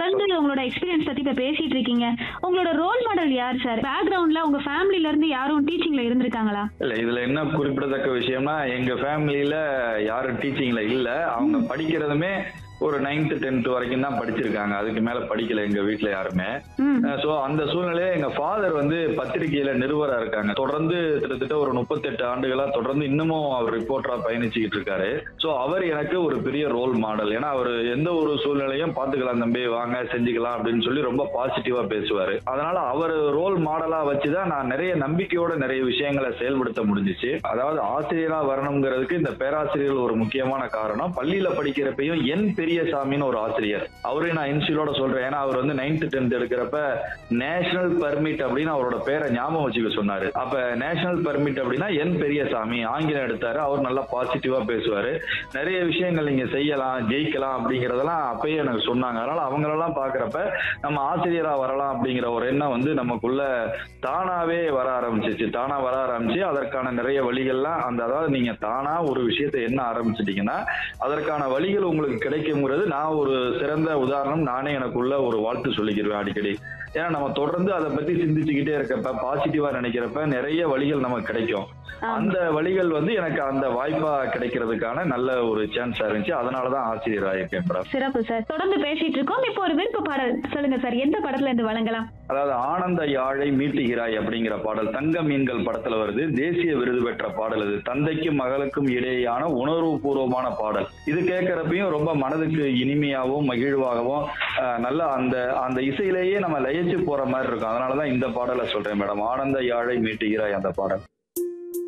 வந்து உங்களோட எக்ஸ்பீரியன்ஸ் பத்தி இப்ப பேசிட்டு இருக்கீங்க உங்களோட ரோல் மாடல் யார் சார் பேக்ரவுண்ட்ல உங்க ஃபேமிலில இருந்து யாரும் டீச்சிங்ல இருந்திருக்காங்களா இல்ல இதுல என்ன குறிப்பிடத்தக்க விஷயம்னா எங்க ஃபேமிலியில யாரும் டீச்சிங்ல இல்ல அவங்க படிக்கிறதுமே ஒரு நைன்த் டென்த் வரைக்கும் தான் படிச்சிருக்காங்க அதுக்கு மேல படிக்கல எங்க வீட்ல யாருமே ம் சோ அந்த சூழ்நிலையில எங்க ஃபாதர் வந்து பத்திரிகையில நிருபரா இருக்காங்க தொடர்ந்து கிட்டத்தட்ட ஒரு முப்பத்தெட்டு ஆண்டுகளா தொடர்ந்து இன்னமும் அவர் ரிப்போர்ட்டரா பயணிச்சுக்கிட்டு இருக்காரு சோ அவர் எனக்கு ஒரு பெரிய ரோல் மாடல் ஏன்னா அவர் எந்த ஒரு சூழ்நிலையும் பாத்துக்கலாம் தம்பி வாங்க செஞ்சுக்கலாம் அப்படின்னு சொல்லி ரொம்ப பாசிட்டிவா பேசுவாரு அதனால அவர் ரோல் மாடலா வச்சுதான் நான் நிறைய நம்பிக்கையோட நிறைய விஷயங்களை செயல்படுத்த முடிஞ்சுச்சு அதாவது ஆசிரியரா வரணுங்கிறதுக்கு இந்த பேராசிரியர்கள் ஒரு முக்கியமான காரணம் பள்ளியில படிக்கிறப்பையும் என் பெரியசாமின்னு ஒரு ஆசிரியர் அவரையும் நான் இன்சிலோட சொல்றேன் ஏன்னா அவர் வந்து நைன்த் டென்த் எடுக்கிறப்ப நேஷனல் பர்மிட் அப்படின்னு அவரோட பேரை ஞாபகம் வச்சுக்க சொன்னாரு அப்ப நேஷனல் பர்மிட் அப்படின்னா என் பெரியசாமி ஆங்கிலம் எடுத்தாரு அவர் நல்லா பாசிட்டிவா பேசுவாரு நிறைய விஷயங்கள் நீங்க செய்யலாம் ஜெயிக்கலாம் அப்படிங்கறதெல்லாம் அப்பயே எனக்கு சொன்னாங்க அதனால அவங்களெல்லாம் பாக்குறப்ப நம்ம ஆசிரியரா வரலாம் அப்படிங்கிற ஒரு எண்ணம் வந்து நமக்குள்ள தானாவே வர ஆரம்பிச்சிச்சு தானா வர ஆரம்பிச்சு அதற்கான நிறைய வழிகள்லாம் அந்த அதாவது நீங்க தானா ஒரு விஷயத்தை என்ன ஆரம்பிச்சிட்டீங்கன்னா அதற்கான வழிகள் உங்களுக்கு கிடைக்குங்கிறது நான் ஒரு சிறந்த உதாரணம் நானே எனக்குள்ள ஒரு வாழ்த்து சொல்லிக்கிருவேன் அடிக்கடி ஏன்னா நம்ம தொடர்ந்து அதை பத்தி சிந்திச்சுக்கிட்டே இருக்கப்ப பாசிட்டிவா நினைக்கிறப்ப நிறைய வழிகள் நமக்கு கிடைக்கும் ஆமா. அந்த வழிகள் வந்து எனக்கு அந்த வாய்ப்பா கிடைக்கிறதுக்கான நல்ல ஒரு சான்ஸா இருந்துச்சு அதனாலதான் ஆசிரியர் ஆயிருக்கேன் மேடம் சிறப்பு சார் தொடர்ந்து பேசிட்டு இருக்கோம் இப்போ ஒரு விருப்ப பாடல் சொல்லுங்க சார் எந்த படத்துல இருந்து வழங்கலாம் அதாவது ஆனந்த யாழை மீட்டுகிறாய் அப்படிங்கிற பாடல் தங்க மீன்கள் படத்துல வருது தேசிய விருது பெற்ற பாடல் இது தந்தைக்கும் மகளுக்கும் இடையேயான உணர்வுபூர்வமான பாடல் இது கேட்கறப்பையும் ரொம்ப மனதுக்கு இனிமையாகவும் மகிழ்வாகவும் அஹ், நல்ல அந்த அந்த இசையிலேயே நம்ம லயிச்சு போற மாதிரி இருக்கும் அதனாலதான் இந்த பாடலை சொல்றேன் மேடம் ஆனந்த யாழை மீட்டுகிறாய் அந்த பாடல்